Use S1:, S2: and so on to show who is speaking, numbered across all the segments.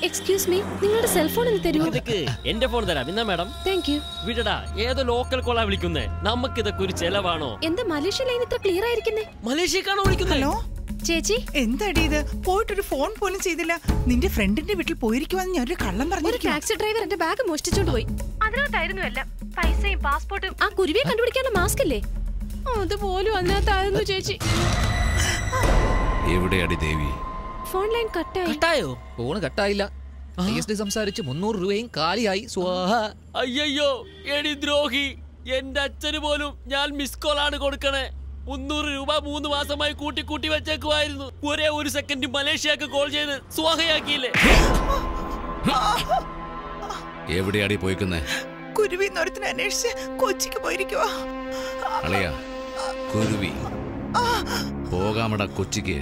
S1: Excuse me നിങ്ങളുടെ cellphone ഒന്ന് തരുമോ
S2: ഇതൊക്കെ എന്റെ ഫോൺ തരാം എന്നാ മാഡം
S1: താങ്ക് യു
S2: വിടടാ ഏതോ ലോക്കൽ കോളാ വിളിക്കുന്നേ നമുക്ക് ഇതൊക്കെ ഒരു ചെലവാണോ
S1: എന്താ മലേഷ്യ ലൈൻ ഇത്ര ക്ലിയർ ആയിരിക്കുന്നേ
S2: മലേഷ്യക്കാണോ വിളിക്കുന്നത്
S3: ഹലോ
S1: ചേച്ചി
S3: എന്താടി ഇത് പോയിട്ടൊരു ഫോൺ പോലും ചെയ്തില്ല നിന്റെ ഫ്രണ്ടിന്റെ വീട്ടിൽ പോയിരിക്കുവാന്ന് ഞാനൊരു കള്ളം
S1: ഒരു
S3: പറഞ്ഞിരിക്കും
S1: ടാക്സി ഡ്രൈവർ എന്റെ ബാഗ് മോഷ്ടിച്ചോണ്ട് പോയി അതിനകത്തായിരുന്നു എല്ലാം പൈസയും പാസ്പോർട്ടും ആ കുരുവിയെ കണ്ടുപിടിക്കാനുള്ള മാസ്ക് അല്ലേ അതുപോലും അതിനകത്തായിരുന്നു ചേച്ചി
S4: എവിടെയാടി ദേവി
S1: ഫോൺ ലൈൻ കട്ടായി
S2: കട്ടായോ
S5: ഫോണ് കട്ടായില്ല ഐ എസ് ഡി സംസാരിച്ച് മുന്നൂറ് രൂപയും കാലിയായി സ്വാഹ
S2: അയ്യോ എടി ദ്രോഹി എന്റെ അച്ഛന് പോലും ഞാൻ മിസ് കോൾ ആണ് കൊടുക്കണേ മുന്നൂറ് രൂപ മൂന്ന് മാസമായി കൂട്ടി കൂട്ടി വെച്ചേക്കുമായിരുന്നു ഒരേ ഒരു സെക്കൻഡ് മലേഷ്യക്ക് കോൾ ചെയ്ത് സ്വാഹയാക്കിയില്ലേ
S4: എവിടെയാടി പോയിക്കുന്നേ
S3: കുരുവി എന്നൊരുത്തിന് അന്വേഷിച്ച് കൊച്ചിക്ക് പോയിരിക്കുവാ
S4: അളിയ കുരുവി പോകാമട കൊച്ചിക്ക്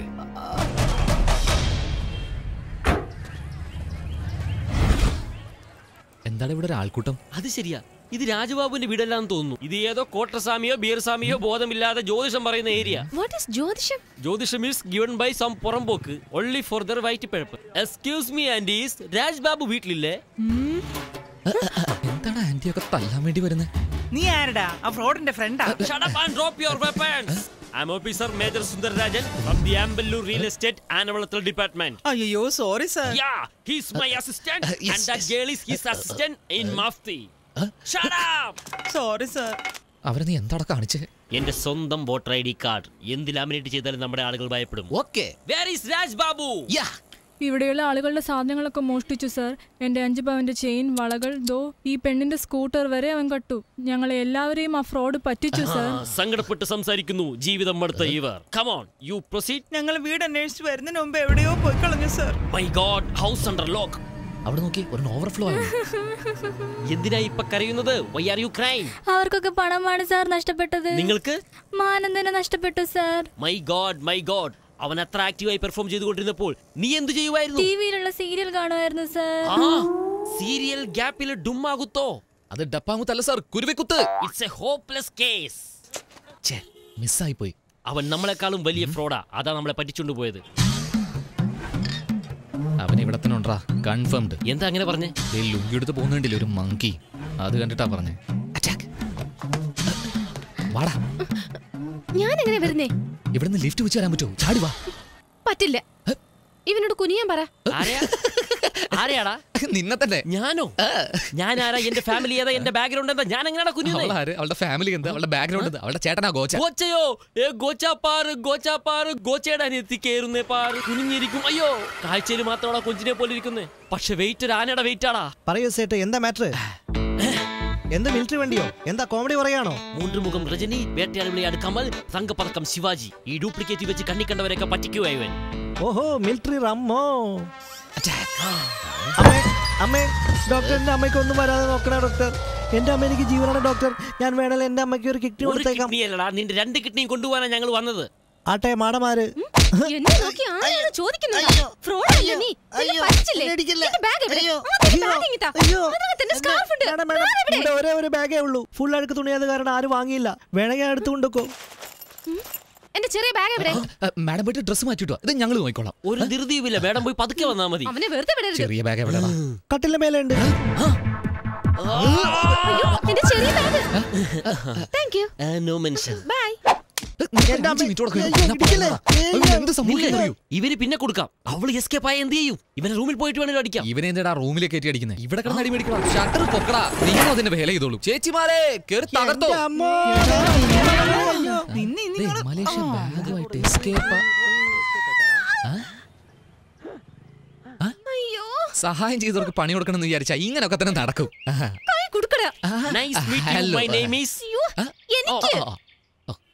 S5: എന്താണ് ഇവിടെ ഒരു ആൾക്കൂട്ടം
S2: അത് ശരിയാ ഇത് രാജബാബുവിന്റെ വീടല്ലാന്ന് തോന്നുന്നു ഇത് ഏതോ കോട്ടസ്വാമിയോ ബീർസ്വാമിയോ ബോധമില്ലാതെ ജ്യോതിഷം പറയുന്ന ഏരിയ
S1: വാട്ട് ഈസ് ജ്യോതിഷം
S2: ജ്യോതിഷം ഈസ് ഗിവൺ ബൈ സം പുറമ്പോക്ക് ഒൺലി ഫോർ ദർ വൈറ്റ് പിഴപ്പ് എക്സ്ക്യൂസ് മീ ആൻഡീസ് രാജ്ബാബു വീട്ടിലില്ലേ
S5: എന്താണ് ആന്റിയൊക്കെ തല്ലാൻ വേണ്ടി വരുന്നത്
S3: നീ ആരടാ ആ ഫ്രോഡിന്റെ ഫ്രണ്ടാ
S2: Shut up and drop your weapons. I'm Officer Major Sundar Rajan from the Ambellur Real Estate Anavalathal Department.
S3: അയ്യോ sorry sir
S2: Yeah, he's my assistant
S5: Uh, yes,
S2: and that
S5: yes.
S2: girl is his assistant in Mafti. Shut up!
S3: Sorry sir
S5: അവരെ നീ എന്താടാ കാണിച്ചേ
S2: എന്റെ സ്വന്തം voter I D card എന്ത് laminate ചെയ്താലും നമ്മുടെ ആളുകൾ ഭയപ്പെടും
S5: okay
S2: where is Raj Babu
S6: ഇവിടെയുള്ള ആളുകളുടെ സാധനങ്ങളൊക്കെ മോഷ്ടിച്ചു സർ എന്റെ അഞ്ച് പവന്റെ ചെയിൻ വളകൾ ദോ ഈ പെണ്ണിന്റെ സ്കൂട്ടർ വരെ അവൻ കട്ടു ഞങ്ങളെ എല്ലാവരെയും ആ ഫ്രോഡ് പറ്റിച്ചു സർ
S2: സങ്കടപ്പെട്ട് സംസാരിക്കുന്നു ജീവിതം മടുത്ത ഇവർ കമോൺ യു പ്രൊസീഡ്
S3: ഞങ്ങൾ വീട് അന്വേഷിച്ച് വരുന്നതിന് മുമ്പ് എവിടെയോ പോയി കളഞ്ഞു sir
S2: my god house under lock
S5: അവിടെ നോക്കി ഒരു ഓവർഫ്ലോ ആണ്
S2: എന്തിനാ ഇപ്പൊ കരയുന്നത് വൈ ആർ യു ക്രൈം
S6: അവർക്കൊക്കെ പണമാണ് സാർ നഷ്ടപ്പെട്ടത്
S2: നിങ്ങൾക്ക്
S6: മാനന്ദന നഷ്ടപ്പെട്ടു sir
S2: my god my god അവൻ അത്ര ആക്റ്റീവായി പെർഫോം ചെയ്തുകൊണ്ടിരുന്നപ്പോൾ നീ എന്തു ചെയ്യുമായിരുന്നു
S6: ടിവിയിലുള്ള സീരിയൽ കാണുമായിരുന്നു സാർ
S2: ആ സീരിയൽ ഗ്യാപ്പിൽ ഡുമ്മാകുത്തോ
S5: അത് ഡപ്പാങ്കുത്തല്ല സാർ കുരുവിക്കുത്ത്
S2: ഇറ്റ്സ് എ ഹോപ്പ്ലെസ് കേസ്
S5: ഛേ മിസ്സായി പോയി
S2: അവൻ നമ്മളെക്കാളും വലിയ ഫ്രോഡാ അതാ നമ്മളെ പറ്റിച്ചുകൊണ്ട് പോയത്
S5: അവൻ ഇവിടെ തന്നെ ഉണ്ടാ കൺഫേംഡ്
S2: എന്താ അങ്ങനെ പറഞ്ഞേ
S5: ഈ ലുങ്കി എടുത്ത് പോകുന്നുണ്ടില്ല ഒരു മങ്കി അത് കണ്ടിട്ടാ പറഞ്ഞേ അറ്റാക്ക് വാടാ
S1: ഞാൻ എങ്ങനെ വരുന്നേ
S5: ഇവിടുന്ന് ലിഫ്റ്റ് വെച്ച് തരാൻ പറ്റുമോ ചാടി വാ
S1: പറ്റില്ല ഇവനോട് കുനിയാൻ പറ
S2: ആരെയാ ആരെയാടാ
S5: നിന്നെ തന്നെ
S2: ഞാനോ ഞാൻ ആരാ എന്റെ ഫാമിലി ഏതാ എന്റെ ബാക്ക്ഗ്രൗണ്ട് എന്താ ഞാൻ എങ്ങനെയാ കുഞ്ഞു
S5: അവളാര് അവളുടെ ഫാമിലി എന്താ അവളുടെ ബാക്ക്ഗ്രൗണ്ട് എന്താ അവളുടെ ചേട്ടനാ ഗോച്ച
S2: ഗോച്ചയോ ഏ ഗോച്ചാ പാറ് ഗോച്ചാ പാറ് ഗോച്ചയുടെ അനിയത്തി കേറുന്നേ പാറ് കുനിഞ്ഞിരിക്കും അയ്യോ കാഴ്ചയിൽ മാത്രമാണോ കൊഞ്ചിനെ പോലെ ഇരിക്കുന്നേ പക്ഷെ വെയിറ്റ് ഒരു ആനയുടെ വെയിറ്റ് ആടാ
S7: പറയൂ സേട്ട് എന്താ മാറ്റർ എന്താ മിലിറ്ററി വണ്ടിയോ എന്താ കോമഡി പറയാണോ
S2: മൂன்று മുഖം രജനി വേട്ടയാടി വിളയാട് കമൽ തങ്കപ്പതക്കം ശിവാജി ഈ ഡ്യൂപ്ലിക്കേറ്റ് വെച്ച് കണ്ണി കണ്ടവരെയൊക്കെ പറ്റിക്കുവാ ഇവൻ
S7: ഓഹോ മിലിറ്ററി റമ്മോ അമ്മേ അമ്മേ ഡോക്ടറിന്റെ അമ്മയ്ക്ക് ഒന്നും വരാതെ നോക്കണേ ഡോക്ടർ എന്റെ അമ്മ എനിക്ക് ജീവനാണ് ഡോക്ടർ ഞാൻ വേണേൽ എന്റെ അമ്മയ്ക്ക് ഒരു കിഡ്നി
S2: ഒരു
S7: കൊടുത്തേക്കാം
S2: കിഡ്നി അല്ലടാ നിന്റെ രണ്ട് കിഡ്നിയും കൊണ്ടുപോകാനാ ഞങ്ങൾ വന്നത്
S7: ആട്ടെ മാടമാര്
S1: എന്നെ നോക്കി ആരാണ് ചോദിക്കുന്നത് ഫ്രോഡ് അല്ലേ നീ നിന്നെ പറ്റിച്ചില്ലേ നിന്റെ ബാഗ് എവിടെ ആദ്യം ബാഗ് ഇങ്ങിത്താ അതിനകത്ത് എന്റെ സ്കാർഫ് ഉണ്ട്
S7: മാഡം, മാഡം,
S1: ബാഗ് എവിടെ?
S7: ഇവിടെ ഒരേ ഒരു ബാഗേ ഉള്ളൂ ഫുൾ അഴുക്ക് തുണിയാത് കാരണം ആരും വാങ്ങിയില്ല വേണമെങ്കിൽ ഞാൻ എടുത്തു കൊണ്ടുക്കോ
S1: എന്റെ ചെറിയ ബാഗ് എവിടെ
S5: മാഡം പോയിട്ട് ഡ്രസ്സ് മാറ്റിട്ടോ ഇത് ഞങ്ങൾ നോക്കിക്കോളാം
S2: ഒരു ധൃതിയുമില്ല മേഡം പോയി പതുക്കെ വന്നാ മതി
S1: അവനെ വെറുതെ വിടരുത്
S5: ചെറിയ ബാഗ് എവിടെയാ
S7: കട്ടിലിന്റെ മേലെ ഉണ്ട്
S1: അയ്യോ എന്റെ ചെറിയ bag thank you
S2: no mention
S1: bye
S7: എന്റെ അമ്മ-
S5: മിനിറ്റ് കൊടുക്ക്.
S7: ഏയ്,
S5: ഞാൻ
S7: ഇടിക്കല്ലേ?
S5: പറഞ്ഞതാ.
S7: ഏയ്,
S5: അയ്യോ, എന്ത് സംഭവിക്കുന്നു അറിയോ?
S2: ഇവര് പിന്നെ കൊടുക്കാം അവള് എസ്കേപ്പ് ആയ എന്ത് ചെയ്യും ഇവനെ റൂമിൽ പോയിട്ട് വേണേലും അടിക്കാം
S5: ഇവനെ എന്താ റൂമിലേക്ക് കയറ്റി അടിക്കുന്നത് ഇവിടെ കിടന്ന് അടി മേടിക്കണം ഷട്ടർ പൊക്കടാ നിങ്ങൾ അതിന്റെ വേല ചെയ്തോളൂ ചേച്ചിമാരെ കേറി തകർത്തോ
S7: എന്റെ അമ്മോ.
S3: നിന്നെ
S5: ദേ,
S3: നിങ്ങൾ
S5: മലേഷ്യ ബാഗുമായിട്ട് എസ്കേപ്പ്
S1: അയ്യോ
S5: സഹായം ചെയ്തവർക്ക് പണി കൊടുക്കണം എന്ന് വിചാരിച്ചാ ഇങ്ങനെയൊക്കെ തന്നെ നടക്കും ആഹാ.
S1: കൈ കൊടുക്കടാ
S2: nice meet you
S5: Hello.
S2: My name is
S1: അയ്യോ
S5: ആ?
S1: എനിക്ക്
S5: ഓ, ഓ, ഓ.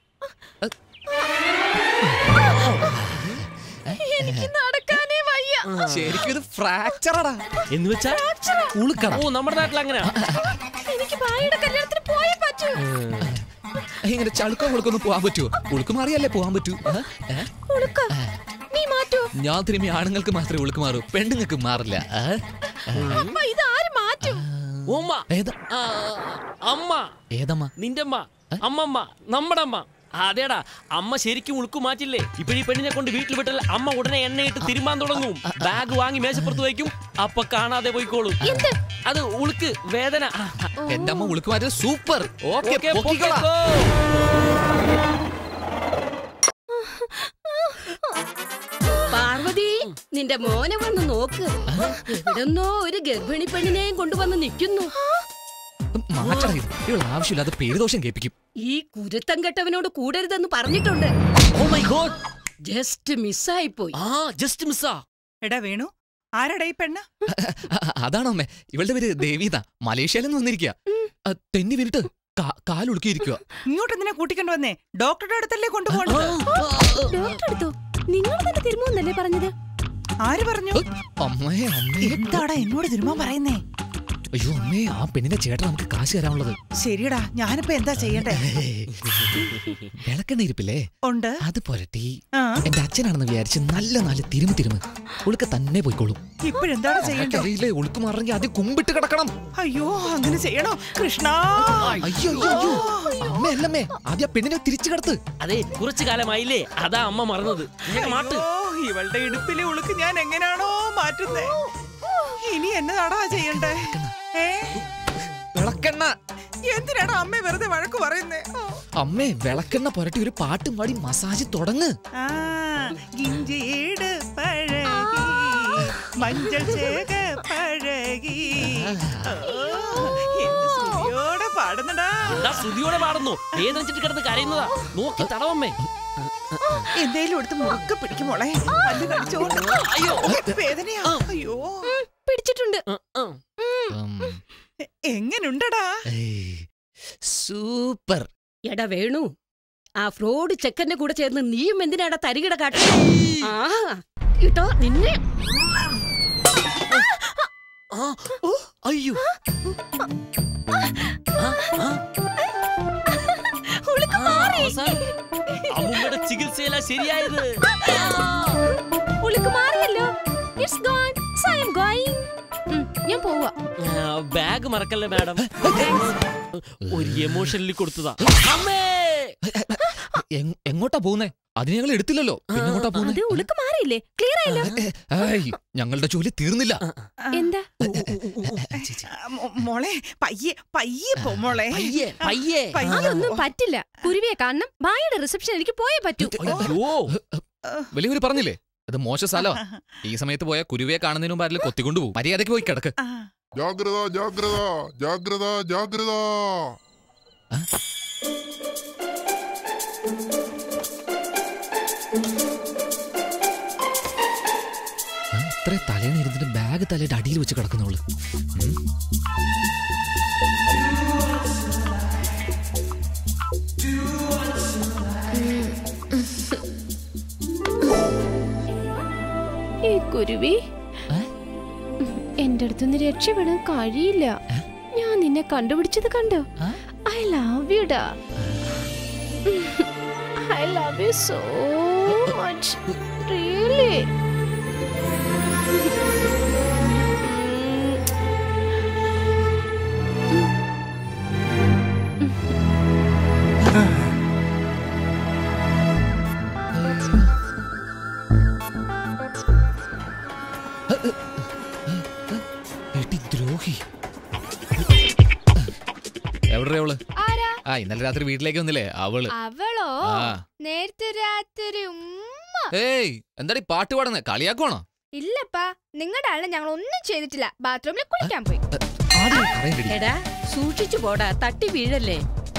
S1: എനിക്ക് നടക്കാനേ വയ്യ
S5: ശരിക്കും ഇത് ഫ്രാക്ചറടാ
S2: എന്ന് വെച്ചാ
S5: ഉളുക്കട
S2: ഓ നമ്മുടെ നാട്ടിൽ അങ്ങനെ
S1: എനിക്ക് ഭായിയുടെ കല്യാണത്തിന് പോയേ പറ്റൂ
S5: ഇങ്ങനെ ചളുക്കം ഉളുക്കൊന്നും പോകാൻ പറ്റുമോ ഉളുക്ക് മാറിയല്ലേ പോകാൻ പറ്റൂ ആ? ഏ?
S1: ഉളുക്ക നീ മാറ്റൂ
S5: ഞാൻ തിരുമ്പി ആണുങ്ങൾക്ക് മാത്രമേ ഉളുക്ക് മാറൂ പെണ്ണുങ്ങൾക്ക് മാറില്ല ആ?
S1: അപ്പ ഇത് ആര് മാറ്റും
S2: ഓമ്മ
S5: ഏതാ
S2: ആ, അമ്മ
S5: ഏതമ്മ
S2: നിന്റെ അമ്മ അമ്മമ്മ നമ്മുടെ അമ്മ അതേടാ അമ്മ ശരിക്കും ഉളുക്കു മാറ്റില്ലേ ഇപ്പഴീ പെണ്ണിനെ കൊണ്ട് വീട്ടിൽ വിട്ടാൽ അമ്മ ഉടനെ എണ്ണയിട്ട് തിരുമ്പാൻ തുടങ്ങും ബാഗ് വാങ്ങി മേശപ്പുറത്ത് വയ്ക്കും അപ്പൊ കാണാതെ പോയിക്കോളും അത് ഉളുക്ക് വേദന
S5: എന്റെ അമ്മ ഉളുക്ക് മാറ്റിയത് സൂപ്പർ ഓക്കെ
S2: ഓക്കേ,
S5: പൊക്കിക്കോളാം
S2: പൊക്കിക്കോ.
S8: പാർവതി നിന്റെ മോനെ വന്ന് നോക്ക് എവിടെന്നോ ഒരു ഗർഭിണി പെണ്ണിനെയും കൊണ്ടുവന്ന് നിൽക്കുന്നു
S5: മാറ്റണം ഇത്. ഇവൾ ആവശ്യമില്ലാതെ പേരുദോഷം കേൾപ്പിക്കും
S8: ഈ കുരുത്തം കെട്ടവനോട് കൂടരുതെന്ന് പറഞ്ഞിട്ടുണ്ട്
S2: ഓ മൈ ഗോഡ്
S8: ജസ്റ്റ് മിസ്സായി പോയി
S2: ആ ജസ്റ്റ് മിസ്സാ
S3: എടാ വേണു ആരടാ ഈ പെണ്ണ്
S5: അ- അതാണോ അമ്മേ ഇവളുടെ പേര് ദേവീത മലേഷ്യയിൽ നിന്ന് വന്നിരിക്കുക തെന്നി വീണിട്ട് കാലുളുക്കിയിരിക്കുക
S3: ഇങ്ങോട്ട് എന്തിനാ കൂട്ടിക്കൊണ്ട് വന്നേ ഡോക്ടറുടെ അടുത്തല്ലേ കൊണ്ടുപോകണ്ടത്
S1: ഡോക്ടർ എടുത്തോ നിങ്ങൾ തന്നെ തിരുമോന്നല്ലേ പറഞ്ഞത്
S3: ആര് പറഞ്ഞു
S5: അമ്മേ അമ്മേ
S3: എന്താടാ എന്നോട് തിരുമാൻ പറയുന്നേ
S5: അയ്യോ അമ്മേ ആ പെണ്ണിന്റെ ചേട്ടൻ നമുക്ക് കാശ് തരാനുള്ളത്
S3: ശരിയടാ ഞാനിപ്പോ എന്താ ചെയ്യട്ടെ
S5: വിളക്കെണ്ണ ഇരിപ്പില്ലേ
S3: ഉണ്ട്
S5: അത് പുരട്ടി
S3: ആ
S5: എന്റെ അച്ഛനാണെന്ന് വിചാരിച്ച് നല്ല നല്ല തിരുമി തിരുമ് ഉളുക്ക തന്നെ പോയിക്കോളും
S3: ഇപ്പോഴെന്താണ് ചെയ്യണ്ടേ
S5: അറിയില്ലേ ഉളുക്ക് മാറണമെങ്കിൽ ആദ്യം കുമ്പിട്ട് കിടക്കണം
S3: അയ്യോ അങ്ങനെ ചെയ്യണോ കൃഷ്ണ
S5: അയ്യോ അയ്യോ അയ്യോ അമ്മ അല്ലമ്മേ ആദ്യം ആ പെണ്ണിനെ തിരിച്ചു കിടത്ത്
S2: അതെ കുറച്ചു കാലമായില്ലേ അതാ അമ്മ മറന്നത് വേഗം മാട്ട്
S3: അയ്യോ, ഇവളുടെ ഇടുപ്പിലെ ഉളുക്ക് ഞാൻ എങ്ങനെയാണോ മാറ്റുന്നേ ഇനി എന്നതാടാ ചെയ്യണ്ടേ ഏ
S5: വിളക്കെണ്ണ
S3: എന്തിനാടാ അമ്മ വെറുതെ വഴക്ക് പറയുന്നേ
S5: അമ്മേ വിളക്കെണ്ണ പുരട്ടി ഒരു പാട്ടും പാടി മസാജ് തുടങ്ങ്
S3: ആ ഗിഞ്ചിയേട് പഴകി മഞ്ഞൾ ചേക പഴകി ഓ, എന്ത് സുഖിയോടെ പാടുന്നടാ
S2: എന്താ ശ്രുതിയോടെ പാടുന്നു വേദനിച്ചിട്ട് കിടന്ന് കരയുന്നതാ നോക്കി തടവമ്മേ
S3: എന്തേലും എടുത്ത് മുറുക്കെ പിടിക്കും മോളെ പല്ല് കടിച്ചോണ്ട്
S2: അയ്യോ
S3: വേദനയാ അയ്യോ
S1: പിടിച്ചിട്ടുണ്ട്
S2: ആ, ആ.
S5: ഉം.
S3: എങ്ങനുണ്ടടാ
S5: ഏയ്, സൂപ്പർ
S8: എടാ വേണു ആ ഫ്രോഡ് ചെക്കന്റെ കൂടെ ചേർന്ന് നീയും എന്തിനാടാ തരികിട കാട്ട ആ ഇട്ടോ നിന്നെ
S2: ആ, ഓ, അയ്യോ ആ, ആ. ആ, അവസാനം അമ്മുമ്മയുടെ ചികിത്സയിലാ ശരിയായത്
S1: ഉളുക്ക് മാറിയല്ലോ it's gone so I am going ഞാൻ പോവാ
S2: ആ, ബാഗ് മറക്കല്ലേ മാഡം ഒരു എമോഷനിൽ കൊടുത്തതാ അമ്മേ
S5: എങ്- എങ്ങോട്ടാ പോകുന്നേ അതിന് ഞങ്ങൾ എടുത്തില്ലല്ലോ പിന്നെ എങ്ങോട്ടാ
S1: അത്
S5: പോകുന്നേ
S1: ഉളുക്ക് മാറിയില്ലേ ക്ലിയർ ആയല്ലോ
S5: ഏയ്, ഞങ്ങളുടെ ജോലി തീർന്നില്ല
S1: എന്താ
S3: ആ, മോ- മോളെ പയ്യെ പയ്യെ പോ മോളെ
S2: പയ്യെ പയ്യെ
S3: പയ്യെ
S1: അതൊന്നും പറ്റില്ല കുരുവിയെ കാണണം ബായുടെ റിസപ്ഷൻ എനിക്ക് പോയേ പറ്റൂ
S2: അയ്യോ
S5: വലിയവര് പറഞ്ഞില്ലേ അത് മോശ സ്ഥലമാ ഈ സമയത്ത് പോയ കുരുവിയെ കാണുന്നതിന് മുമ്പ് ആരെങ്കിലും കൊത്തിക്കൊണ്ടുപോകും മര്യാദയ്ക്ക് പോയി കിടക്ക്
S3: ആ,
S9: ജാഗ്രത ജാഗ്രത ജാഗ്രത ജാഗ്രത
S5: ആ, ഇത്ര തലേന്ന് ഇരുന്നിട്ട് ബാഗ് തലയുടെ അടിയിൽ വെച്ച് കിടക്കുന്നവള് ഉം.
S1: ഈ കുരുവി
S5: ഏ?
S1: എന്റെ അടുത്തുനിന്ന് രക്ഷപ്പെടാൻ കഴിയില്ല ഞാൻ നിന്നെ കണ്ടുപിടിച്ചത് കണ്ടോ
S5: ആ?
S1: ഐ ലവ് യു ഡാ I love you so much really
S5: എടി ദ്രോഹി എവിടെ അവള്
S1: ആരാ
S5: ആ ഇന്നലെ രാത്രി വീട്ടിലേക്ക് വന്നില്ലേ അവള്
S1: അവളോ
S5: ആ
S1: നേരത്തെ രാത്രി ഉമ്മ
S5: ഏയ് എന്താടി പാട്ട് പാടുന്നേ കളിയാക്കുവാണോ
S1: ഇല്ലപ്പാ നിങ്ങളുടെ ആളിനെ ഞങ്ങൾ ഒന്നും ചെയ്തിട്ടില്ല ബാത്റൂമിൽ കുളിക്കാൻ പോയി
S5: ആദ്യം പറയണ്ടടി
S8: എടാ സൂക്ഷിച്ചു പോടാ തട്ടി വീഴല്ലേ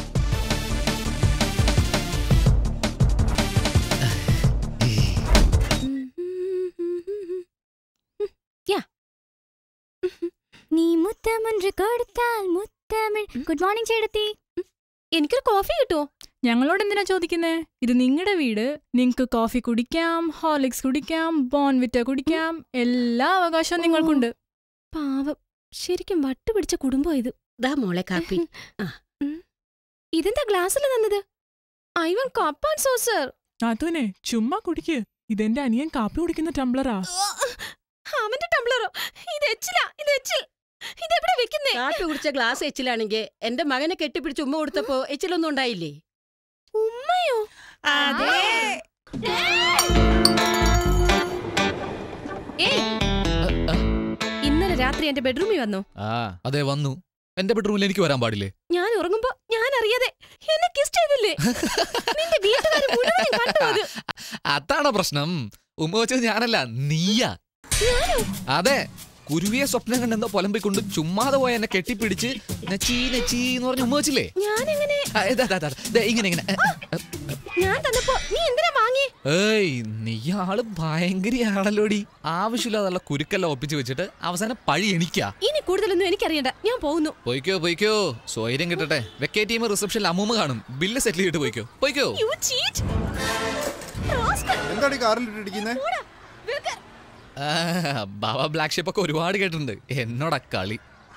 S1: നീ മുത്തമൊன்று കൊടുത്താൽ മുത്തമിഴ് ഗുഡ് മോർണിംഗ് ചേട്ടത്തി എനിക്കൊരു കോഫി കിട്ടുമോ
S6: ഞങ്ങളോട് എന്തിനാ ചോദിക്കുന്നേ ഇത് നിങ്ങളുടെ വീട് നിങ്ങക്ക് കോഫി കുടിക്കാം ഹോർലിക്സ് കുടിക്കാം ബോൺവിറ്റ കുടിക്കാം എല്ലാ അവകാശവും നിങ്ങൾക്കുണ്ട്
S1: പാവം ശരിക്കും വട്ടുപിടിച്ച കുടുംബം ഇത്
S8: ദാ മോളെ കാപ്പി
S1: ഇതെന്താ ഗ്ലാസ്സിൽ തന്നത് I one cup and saucer
S3: നാത്തൂനെ ചുമ്മാ കുടിക്ക് ഇതെന്റെ അനിയൻ കാപ്പി കുടിക്കുന്ന ടംബ്ലറാ
S1: അവന്റെ ടംബ്ലറോ ഇത് എച്ചിലാ ഇത് എച്ചിൽ ഇതെവിടെ വെക്കുന്നേ
S8: കാപ്പി കുടിച്ച ഗ്ലാസ് എച്ചിലാണെങ്കിൽ എന്റെ മകനെ കെട്ടിപ്പിടിച്ച് ഉമ്മ കൊടുത്തപ്പോ എച്ചിലൊന്നും ഉണ്ടായില്ലേ
S1: ഉമ്മയോ
S3: അതെ
S1: ഏയ് ഇന്നലെ രാത്രി എന്റെ ബെഡ്റൂമിൽ വന്നോ
S5: ആ അതെ വന്നു എന്റെ ബെഡ്റൂമിൽ എനിക്ക് വരാൻ പാടില്ലേ
S1: ഞാൻ ഉറങ്ങുമ്പോ ഞാൻ അറിയാതെ എന്നെ കിസ് ചെയ്തില്ലേ നിന്റെ വീട്ടുകാർ മുഴുവൻ കണ്ടു അത്
S5: അതാണ് പ്രശ്നം ഉമ്മ വെച്ചത് ഞാനല്ല നീയാ അതെ കുരുവിയെ സ്വപ്നം കണ്ടെന്നോ പൊലമ്പിക്കൊണ്ട് ചുമ്മാതെ പോയ എന്നെ കെട്ടിപ്പിടിച്ച് നെച്ചി നെച്ചി എന്ന് പറഞ്ഞ് ഉമ്മ വെച്ചില്ലേ
S1: ഞാനെങ്ങനെ
S5: ആ, ഇതാ, ഇതാ, ഇതാ, ദേ, ഇങ്ങനെ ഇങ്ങനെ ഏ, ഏ,
S1: ഞാൻ തന്നപ്പോ നീ എന്തിനാ വാങ്ങി
S5: ഏയ് നീ ആള് ഭയങ്കരയാണല്ലോടി ആവശ്യമില്ലാതുള്ള കുരുക്കെല്ലാം ഒപ്പിച്ച് വെച്ചിട്ട് അവസാനം പഴി എണിക്കാ
S1: ഇനി കൂടുതലൊന്നും എനിക്കറിയണ്ട ഞാൻ പോകുന്നു
S5: പോയിക്കോ പോയിക്കോ സ്വൈര്യം കിട്ടട്ടെ വെക്കേ ടീം റിസപ്ഷനിൽ അമ്മൂമ്മ കാണും ബില്ല് സെറ്റിൽ ചെയ്തിട്ട് പോയിക്കോ പോയിക്കോ
S1: You cheat. Rascal.
S10: എന്താടി കാറിലിട്ടിരിക്കുന്നേ
S1: വിൽക്ക്.
S5: ആ, ബാബ ബ്ലാക്ക് ഷിപ്പ് ഒക്കെ ഒരുപാട് കേട്ടിട്ടുണ്ട് എന്നോടാ കളി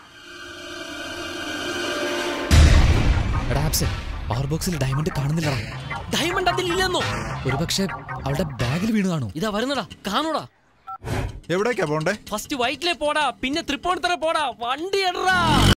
S5: എടാ ആപ്സെ പവർ ബോക്സിൽ ഡയമണ്ട് കാണുന്നില്ലടാ
S2: ഡയമണ്ട് അതിലില്ലെന്നോ
S5: ഒരു പക്ഷേ അവളുടെ ബാഗിൽ വീണ് കാണൂ
S2: ഇതാ വരുന്നടാ കാണൂടാ
S10: എവിടേക്കാ പോണ്ടേ
S2: ഫസ്റ്റ് വൈറ്റിലെ പോടാ പിന്നെ തൃപ്പൂണിത്തറ പോടാ വണ്ടി എടാ